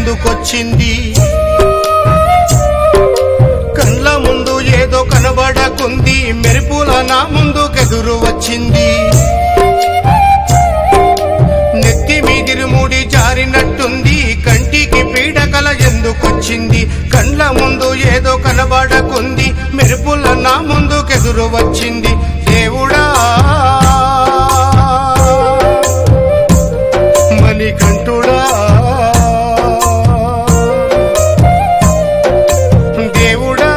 ఎందుకొచ్చింది కండ్ల ముందు ఏదో కనబడకుంది మెరుపుల నా ముందు కెదురు వచ్చింది నెత్తి మీదిరుముడి జారినట్టుంది కంటికి పీడకల ఎందుకొచ్చింది కండ్ల ముందు ఏదో కనబడకుంది మెరుపుల నా ముందు కెదురు వచ్చింది దేవుడా మణికంఠుడా దేవుడా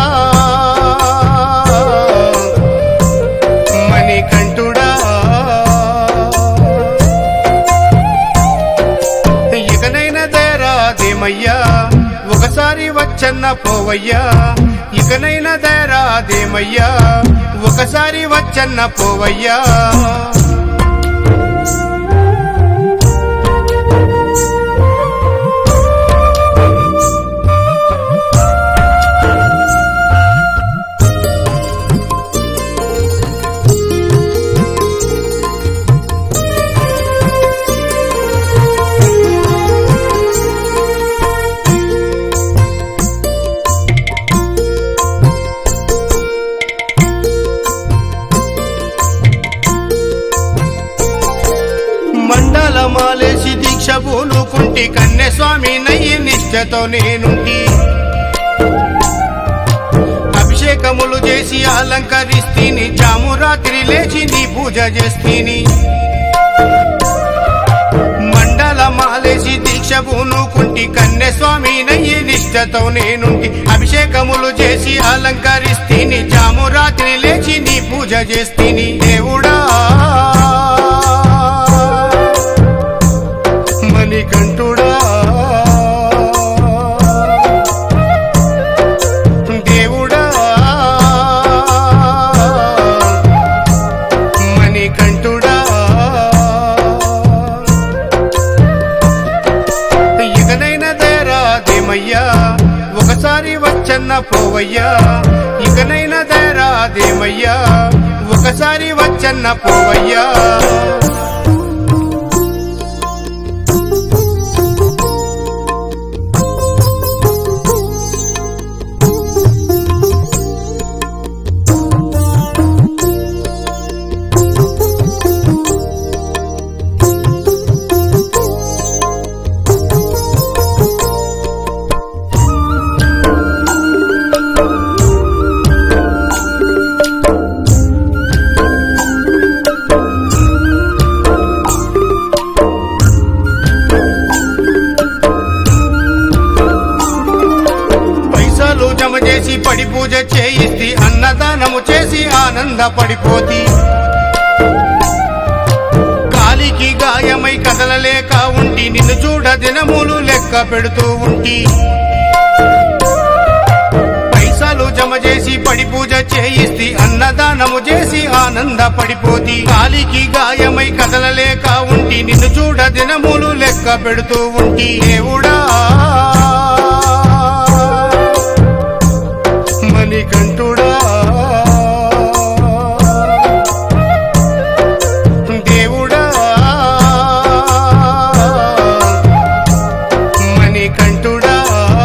మణికంఠుడా ఇకనైనా దేరాదేమయ్యా ఒకసారి వచ్చన్న పోవయ్యా ఇకనైనా దేరాదేమయ్యా ఒకసారి వచ్చన్న పోవయ్యా మండల మాలేసి దీక్ష పూనుకుంటి కన్య స్వామి నయ్యి నిష్ఠతో నేనుంటి అభిషేకములు చేసి అలంకరిస్తీని జాము రాత్రి లేచి నీ పూజ చేస్తీని మండల మాలేసి దీక్ష పూనుకుంటి కన్య స్వామి నయ్యి నిష్ఠతో నేనుంటి అభిషేకములు చేసి అలంకరిస్తీని జాము రాత్రి లేచి నీ పూజ చేస్తీని దేవుడా మణికంఠుడా దేవుడా మణికంఠుడా ఇకనైనా దేరాదేమయ్యా ఒకసారి వచ్చన్న పోవయ్యా ఇకనైనా దేరాదేమయ్యా ఒకసారి వచ్చన్న పోవయ్యా పైసలు జమ చేసి పడి పూజ చేయిస్తి అన్నదానము చేసి ఆనంద పడిపోతి కాలికి గాయమై కదలలేక ఉంటి నిన్ను చూడ దినములు లెక్క పెడుతూ ఉంటి పైసలు జమ చేసి పడి పూజ చేయిస్తి అన్నదానము చేసి ఆనంద పడిపోతి కాలికి గాయమై కదలలేక ఉంటి నిన్ను చూడ దినములు లెక్క పెడుతూ ఉంటి దేవుడా మణికంఠుడా దేవుడా మణికంఠుడా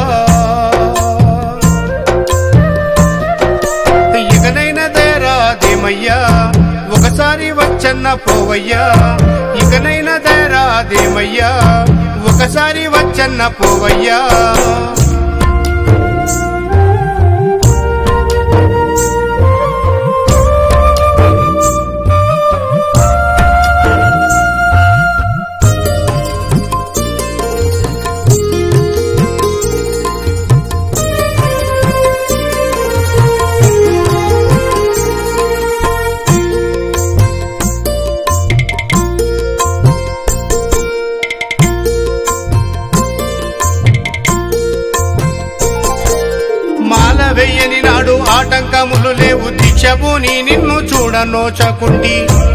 ఇకనైనా దేరాదేమయ్యా ఒకసారి వచ్చన్న పోవయ్యా ఇకనైనా దేరాదేమయ్యా ఒకసారి వచ్చన్న పోవయ్యా మాల వెయ్యని నాడు ఆటంకములు లేవు దీక్షభూని నిన్ను చూడనోచకుంటి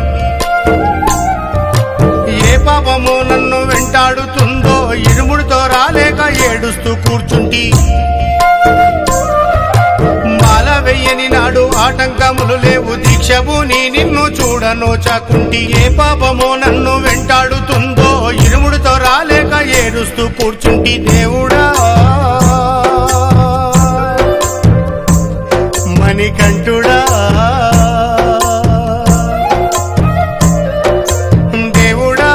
ఏ పాపము నన్ను వెంటాడుతుందో ఇరుముడితో రాలేక ఏడుస్తూ కూర్చుంటి మాల వెయ్యని నాడు ఆటంకములు లేవు దీక్షభూని నిన్ను చూడనోచకుంటి ఏ పాపము నన్ను వెంటాడుతుందో ఇరుముడితో రాలేక ఏడుస్తూ కూర్చుంటి దేవుడా మణికంఠుడా దేవుడా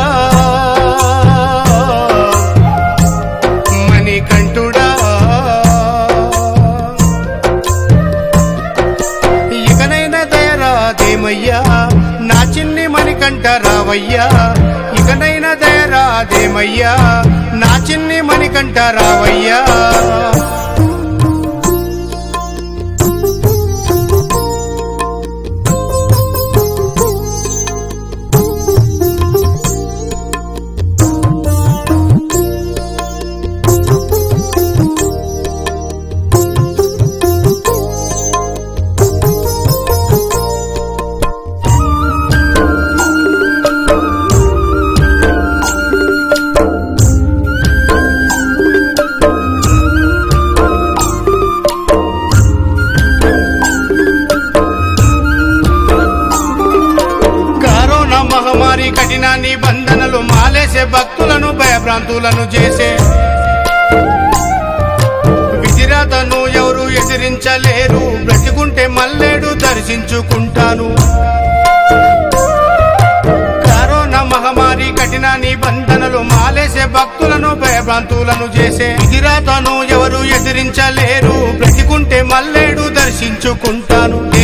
మణికంఠుడా ఇకనైనా దయరాదేమయ్యా నా చిన్ని మణికంఠ రావయ్యా ఇకనైనా దయరాదేమయ్యా నా చిన్ని మణికంఠ రావయ్యా కరోనా మహమ్మారి కఠిన నిబంధనలు మాలేసే భక్తులను భయభ్రాంతులను చేసే విధిరాతను ఎవరు ఎదిరించలేరు బ్రతికుంటే మల్లేడు దర్శించుకుంటాను కరోనా మహమ్మారి కఠిన నిబంధనలు మాలేసే భక్తులను భయభ్రాంతులను చేసే విధిరాతను ఎవరు ఎదిరించలేరు బ్రతికుంటే మల్లేడు దర్శించుకుంటాను